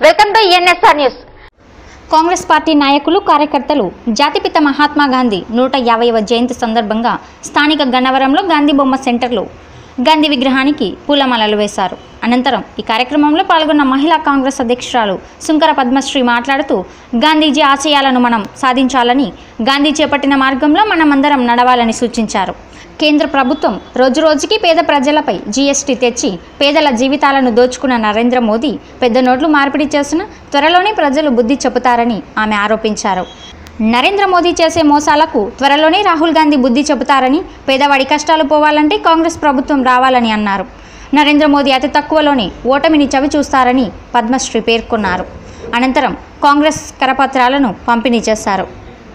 welcome to NSR news Congress party నాయకులు కార్యకర్తలు జాతిపిత మహాత్మా గాంధీ నూట యాభైవ జయంతి సందర్భంగా స్థానిక గన్నవరంలో గాంధీ బొమ్మ సెంటర్లో గాంధీ విగ్రహానికి పూలమాలలు వేశారు అనంతరం ఈ కార్యక్రమంలో పాల్గొన్న మహిళా కాంగ్రెస్ అధ్యక్షురాలు సుంకర పద్మశ్రీ మాట్లాడుతూ గాంధీజీ ఆశయాలను మనం సాధించాలని గాంధీ చేపట్టిన మార్గంలో మనమందరం నడవాలని సూచించారు కేంద్ర ప్రభుత్వం రోజురోజుకి పేద ప్రజలపై జీఎస్టీ తెచ్చి పేదల జీవితాలను దోచుకున్న నరేంద్ర మోదీ పెద్ద నోట్లు మార్పిడి చేసిన త్వరలోనే ప్రజలు బుద్ధి చెబుతారని ఆమె ఆరోపించారు నరేంద్ర మోదీ చేసే మోసాలకు త్వరలోనే రాహుల్ గాంధీ బుద్ధి చెబుతారని పేదవాడి కష్టాలు పోవాలంటే కాంగ్రెస్ ప్రభుత్వం రావాలని అన్నారు నరేంద్ర మోదీ అతి తక్కువలోనే ఓటమిని చవి చూస్తారని పద్మశ్రీ పేర్కొన్నారు అనంతరం కాంగ్రెస్ కరపత్రాలను పంపిణీ చేశారు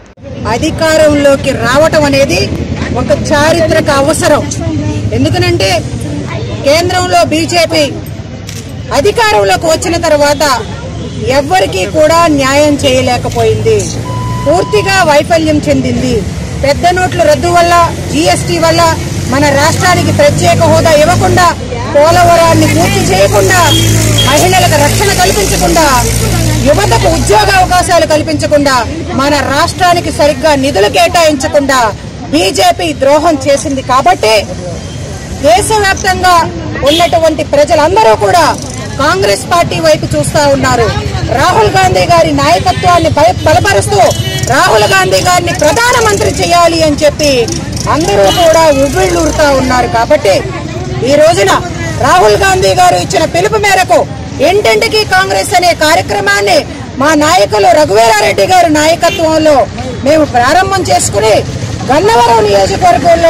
అధికారంలోకి రావటం అనేది ఒక చారిత్రక అవసరం ఎందుకనంటే కేంద్రంలో బీజేపీ అధికారంలోకి వచ్చిన తర్వాత ఎవ్వరికీ కూడా న్యాయం చేయలేకపోయింది పూర్తిగా వైఫల్యం చెందింది పెద్ద నోట్ల రద్దు వల్ల జీఎస్టీ వల్ల మన రాష్ట్రానికి ప్రత్యేక హోదా ఇవ్వకుండా పోలవరాన్ని పూర్తి చేయకుండా మహిళలకు రక్షణ కల్పించకుండా యువతకు ఉద్యోగ అవకాశాలు కల్పించకుండా మన రాష్ట్రానికి సరిగ్గా నిధులు కేటాయించకుండా బీజేపీ ద్రోహం చేసింది కాబట్టి దేశవ్యాప్తంగా ఉన్నటువంటి ప్రజలందరూ కూడా కాంగ్రెస్ పార్టీ వైపు చూస్తా ఉన్నారు రాహుల్ గాంధీ గారి నాయకత్వాన్ని బల- బలపరుస్తూ రాహుల్ గాంధీ గారిని ప్రధానమంత్రి చేయాలి అని చెప్పి అందరూ కూడా ఉవ్విళ్ళూరుతా ఉన్నారు కాబట్టి ఈ రోజున రాహుల్ గాంధీ గారు ఇచ్చిన పిలుపు మేరకు ఇంటింటికి కాంగ్రెస్ అనే కార్యక్రమాన్ని మా నాయకులు రఘువీరారెడ్డి గారి నాయకత్వంలో మేము ప్రారంభం చేసుకుని గన్నవరం నియోజకవర్గంలో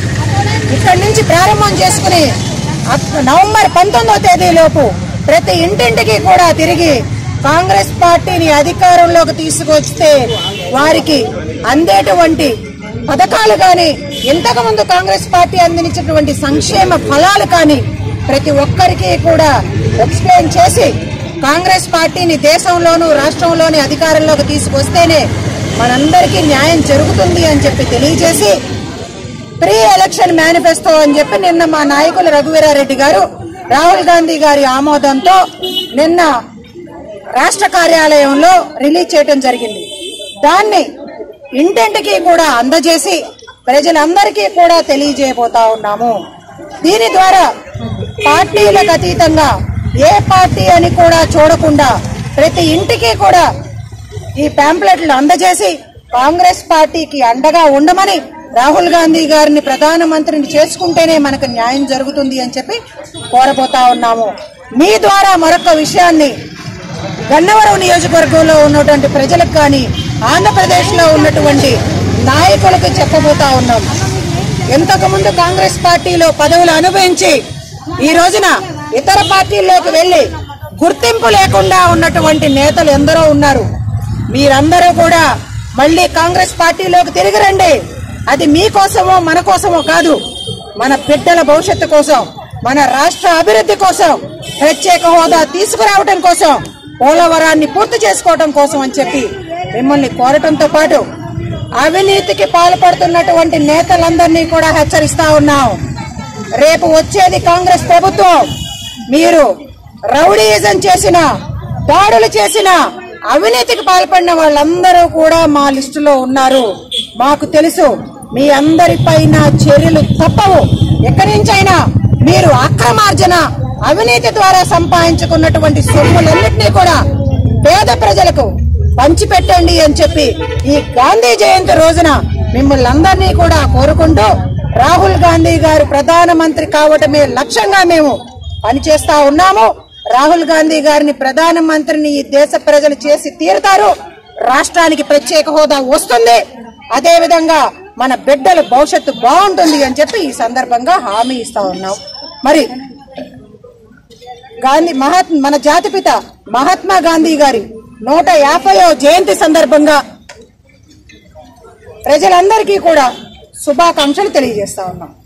ఇక్కడి నుంచి ప్రారంభం చేసుకుని అక్- నవంబర్ పంతొమ్మిదో తేదీలోపు ప్రతి ఇంటింటికి కూడా తిరిగి కాంగ్రెస్ పార్టీని అధికారంలోకి తీసుకొస్తే వారికి అందేటువంటి పథకాలు కానీ ఇంతకు ముందు కాంగ్రెస్ పార్టీ అందించినటువంటి సంక్షేమ ఫలాలు కానీ ప్రతి ఒక్కరికి కూడా ఎక్స్ప్లెయిన్ చేసి కాంగ్రెస్ పార్టీని దేశంలోనూ రాష్ట్రంలోని అధికారంలోకి తీసుకొస్తేనే మనందరికీ న్యాయం జరుగుతుంది అని చెప్పి తెలియజేసి ప్రీ ఎలక్షన్ మేనిఫెస్టో అని చెప్పి నిన్న మా నాయకులు రఘువీరారెడ్డి గారు రాహుల్ గాంధీ గారి ఆమోదంతో నిన్న రాష్ట్ర కార్యాలయంలో రిలీజ్ చేయడం జరిగింది దాన్ని ఇంటింటికి కూడా అందజేసి ప్రజలందరికీ కూడా తెలియజేయబోతా ఉన్నాము దీని ద్వారా పార్టీలకు అతీతంగా ఏ పార్టీ అని కూడా చూడకుండా ప్రతి ఇంటికి కూడా ఈ పాంప్లెట్లు అందజేసి కాంగ్రెస్ పార్టీకి అండగా ఉండమని రాహుల్ గాంధీ గారిని ప్రధానమంత్రిని చేసుకుంటేనే మనకు న్యాయం జరుగుతుంది అని చెప్పి కోరబోతా ఉన్నాము మీ ద్వారా మరొక విషయాన్ని గన్నవరం నియోజకవర్గంలో ఉన్నటువంటి ప్రజలకు కానీ ఆంధ్రప్రదేశ్ లో ఉన్నటువంటి నాయకులకు చెప్పబోతా ఉన్నాం ఇంతకు ముందు కాంగ్రెస్ పార్టీలో పదవులు అనుభవించి ఈ రోజున ఇతర పార్టీల్లోకి వెళ్లి గుర్తింపు లేకుండా ఉన్నటువంటి నేతలు ఎందరో ఉన్నారు మీరందరూ కూడా మళ్ళీ కాంగ్రెస్ పార్టీలోకి తిరిగి రండి అది మీకోసమో మన కోసమో కాదు మన బిడ్డల భవిష్యత్తు కోసం మన రాష్ట్ర అభివృద్ధి కోసం ప్రత్యేక హోదా తీసుకురావడం కోసం పోలవరాన్ని పూర్తి చేసుకోవడం కోసం అని చెప్పి మిమ్మల్ని కోరటంతో పాటు అవినీతికి పాల్పడుతున్నటువంటి నేతలందరినీ కూడా హెచ్చరిస్తా ఉన్నాం రేపు వచ్చేది కాంగ్రెస్ ప్రభుత్వం మీరు రౌడీయిజం చేసిన దాడులు చేసిన అవినీతికి పాల్పడిన వాళ్ళందరూ కూడా మా లిస్టులో ఉన్నారు మాకు తెలుసు మీ అందరిపైన చర్యలు తప్పవు ఎక్కడి నుంచైనా మీరు అక్రమార్జన అవినీతి ద్వారా సంపాదించుకున్నటువంటి సొమ్ములన్నింటినీ కూడా పేద ప్రజలకు పంచిపెట్టండి అని చెప్పి ఈ గాంధీ జయంతి రోజున మిమ్మల్ని అందరినీ కూడా కోరుకుంటూ రాహుల్ గాంధీ గారు ప్రధానమంత్రి కావటమే లక్ష్యంగా మేము పనిచేస్తా ఉన్నాము రాహుల్ గాంధీ గారిని ప్రధానమంత్రిని ఈ దేశ ప్రజలు చేసి తీరుతారు రాష్ట్రానికి ప్రత్యేక హోదా వస్తుంది అదే విధంగా మన బిడ్డల భవిష్యత్తు బాగుంటుంది అని చెప్పి ఈ సందర్భంగా హామీ ఇస్తా ఉన్నాం మరి గాంధీ మహాత్ మన జాతిపిత మహాత్మా గాంధీ గారి నూట యాభైవ జయంతి సందర్భంగా ప్రజలందరికీ కూడా శుభాకాంక్షలు తెలియజేస్తా ఉన్నాం